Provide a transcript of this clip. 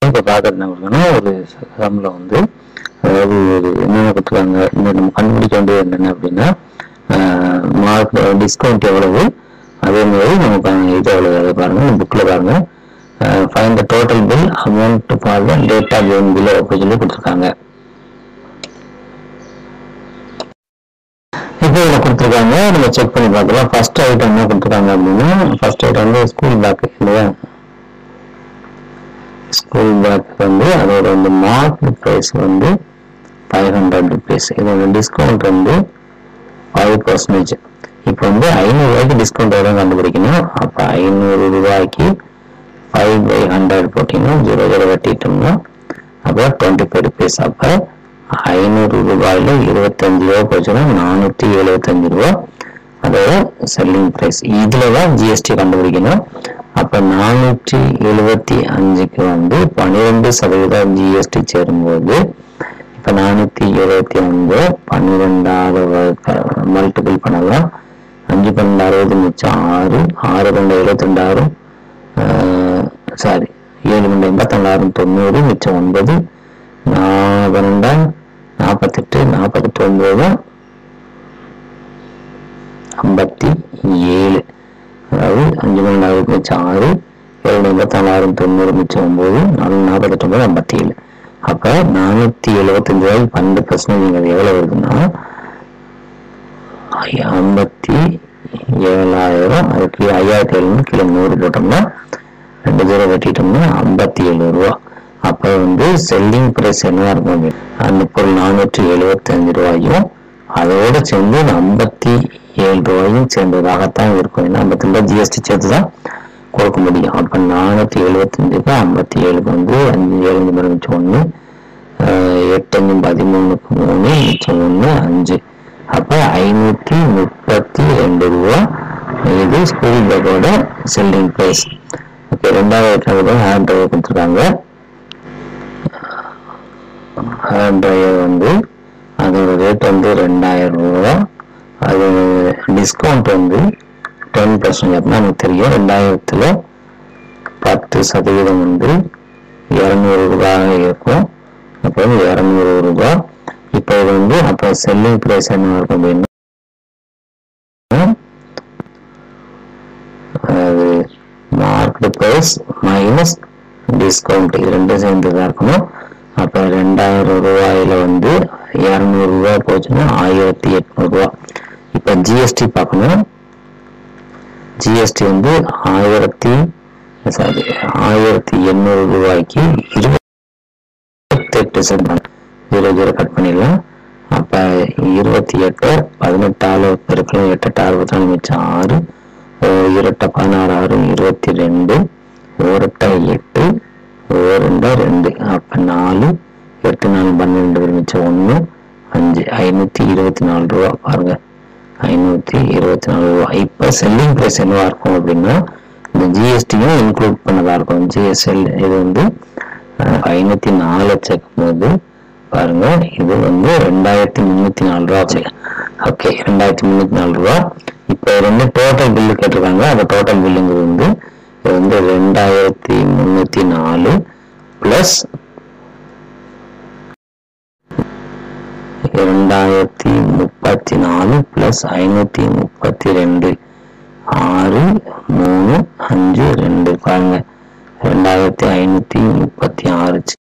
இப்போ பார்க்கறது என்ன கொடுக்கணும் ஒரு சம்மில் வந்து அதாவது ஒரு என்னென்ன கொடுத்துருக்காங்க இந்த நம்ம கண்டுபிடிக்க வேண்டியது என்னென்ன அப்படின்னா மார்க் டிஸ்கவுண்ட் எவ்வளவு அதே மாதிரி நமக்கு இது எவ்வளவு அதை பாருங்க புக்கில் பாருங்க find the total bill amount for the data gain bill அப்படின்னு சொல்லி கொடுத்துருக்காங்க இப்போ இதில் கொடுத்துருக்காங்க நம்ம செக் பண்ணி பார்க்கலாம் ஃபர்ஸ்ட் ஐட்டம் என்ன கொடுத்துருக்காங்க அப்படின்னா ஃபர்ஸ்ட் ஐட்டம் வந்து ஸ்கூல் பேக் இல்லையா ஸ்கூல் பேக் வந்து அதோட வந்து மார்க்கெட் ப்ரைஸ் வந்து ஃபைவ் ஹண்ட்ரட் ருபீஸ் இதோட டிஸ்கவுண்ட் வந்து ஃபைவ் பர்சன்டேஜ் இப்போ வந்து ஐநூறு ரூபாய்க்கு டிஸ்கவுண்ட் எவ்வளோ கண்டுபிடிக்கணும் அப்போ ஐநூறு ரூபாய்க்கு ஃபைவ் பை ஹண்ட்ரட் போட்டிங்கன்னா ஜீரோ ஜீரோ வெட்டிட்டோம்னா அப்போ டுவெண்ட்டி ஃபைவ் ருபீஸ் அப்போ ஐநூறு ரூபாயில் இருபத்தஞ்சு ரூபா போச்சுன்னா நானூற்றி எழுபத்தஞ்சு ரூபா அதோட செல்லிங் ப்ரைஸ் இதில் தான் ஜிஎஸ்டி கண்டுபிடிக்கணும் அப்போ நானூற்றி எழுபத்தி அஞ்சுக்கு வந்து பன்னிரெண்டு சதவீதம் ஜிஎஸ்டி சேரும்போது இப்போ நானூற்றி எழுபத்தி அஞ்சு பன்னிரெண்டாவது மல்டிபிள் பண்ணலாம் அஞ்சு பன்னெண்டு அறுபது மிச்சம் ஆறு ஆறு பன்னெண்டு எழுபத்தி ரெண்டாயிரம் சாரி ஏழு பன்னெண்டு எண்பத்தெண்டாயிரம் தொண்ணூறு மிச்சம் ஒன்பது நான் பன்னெண்டா நாற்பத்தெட்டு நாற்பத்தெட்டு ஒன்பது ஐம்பத்தி ஏழு அதாவது அஞ்சு பன்னெண்டாயிரம் மிச்சம் ஆறு ஏழு எண்பத்தாலாயிரம் தொண்ணூறு மிச்சம் ஒம்பது நாலு நாற்பத்தெட்டு ஒன்பது ஐம்பத்தி ஏழு அப்போ நானூற்றி எழுபத்தஞ்சு ரூபாய்க்கு பன்னெண்டு பர்சன்டேஜ் எவ்வளோ வருதுன்னா ஐ- ஐம்பத்தி ஏழாயிரம் அதுக்கு ஐயாயிரத்தி எழுநூறு கிலோ நூறு போட்டோம்னா ரெண்டு தூரம் வெட்டிட்டோம்னா ஐம்பத்தி ஏழு ரூபா அப்போ வந்து செல்லிங் ப்ரைஸ் என்னவா இருக்கும் அப்படின்னா, அந்த பொருள் நானூற்றி எழுபத்தஞ்சு ரூபாயும் அதோட சேர்ந்து ஐம்பத்தி ஏழு ரூபாயும் சேர்ந்ததாகத்தான் இருக்கும் ஏன்னா ஐம்பத்தி ரூபாய் ஜிஎஸ்டி சேர்த்து தான் கொடுக்க முடியும் அப்போ நானூற்றி எழுபத்தஞ்சுக்கு ஐம்பத்தி ஏழுக்கு வந்து அஞ்சு ஏழு மணி மிச்சம் ஒன்று எட்டு அஞ்சு பதிமூணுக்கு மூணு மிச்சம் ஒன்று அஞ்சு அப்போ ஐநூற்றி முப்பத்தி ரெண்டு ரூபா இது ஸ்கூல் பேக்கோட செல்லிங் ப்ரைஸ் ஓகே ரெண்டாவது ஐட்டம் ஹேண்ட் ட்ரைவர் கொடுத்துருக்காங்க ஹேண்ட் ட்ரைவர் வந்து அதோட ரேட் வந்து ரெண்டாயிரம் ரூபா அது டிஸ்கவுண்ட் வந்து டென் பர்சன்ட் அப்படின்னா நமக்கு தெரியும் ரெண்டாயிரத்துல பத்து சதவீதம் வந்து இரநூறு ரூபாய் இருக்கும் அப்போ வந்து இரநூறு ரூபாய் இப்போ இது வந்து அப்போ செல்லிங் ப்ரைஸ் என்ன இருக்கும் அப்படின்னா அது மார்க்கெட் ப்ரைஸ் மைனஸ் டிஸ்கவுண்ட் இது ரெண்டும் சேர்ந்து தான் இருக்கணும் அப்போ ரெண்டாயிரம் ரூபாயில வந்து இரநூறு ரூபாய் போச்சுன்னா ஆயிரத்தி எட்நூறுபா இப்போ ஜிஎஸ்டி பார்க்கணும் ஜிஎஸ்டி வந்து ஆயிரத்தி சாரி ஆயிரத்தி எண்ணூறு ரூபாய்க்கு இருபத்தெட்டு சென்ட் ஜீரோ ஜீரோ கட் பண்ணிடலாம் அப்போ இருபத்தி எட்டு பதினெட்டால பெருக்கலாம் எட்டு எட்டு அறுபத்தி நாலு மிச்சம் ஆறு ஒரு இரட்டை பதினாறு ஆறு இருபத்தி ரெண்டு ஓரட்டை எட்டு ஓரெண்டா ரெண்டு அப்போ நாலு எட்டு நாலு பன்னெண்டு மிச்சம் ஒன்று அஞ்சு ஐநூற்றி இருபத்தி நாலு ரூபா பாருங்க ஐநூற்றி இருபத்தி நாலு ரூபா இப்போ செல்லிங் ப்ரைஸ் என்னவா இருக்கும் அப்படின்னா இந்த ஜிஎஸ்டியும் இன்க்ளூட் பண்ணதா இருக்கும் ஜிஎஸ்எல் இது வந்து ஐநூற்றி நாலு சேர்க்கும் போது பாருங்க இது வந்து ரெண்டாயிரத்தி முந்நூற்றி நாலு ரூபா ஓகே ரெண்டாயிரத்தி முந்நூற்றி நாலு ரூபா இப்போ ரெண்டு டோட்டல் பில்லு கேட்டிருக்காங்க அந்த டோட்டல் பில்லுங்கிறது வந்து இது வந்து ரெண்டாயிரத்தி முந்நூற்றி நாலு ப்ளஸ் இரண்டாயிரத்தி முப்பத்தி நாலு பிளஸ் ஐநூத்தி முப்பத்தி ரெண்டு ஆறு மூணு அஞ்சு ரெண்டு பாருங்க ரெண்டாயிரத்தி ஐநூத்தி முப்பத்தி ஆறு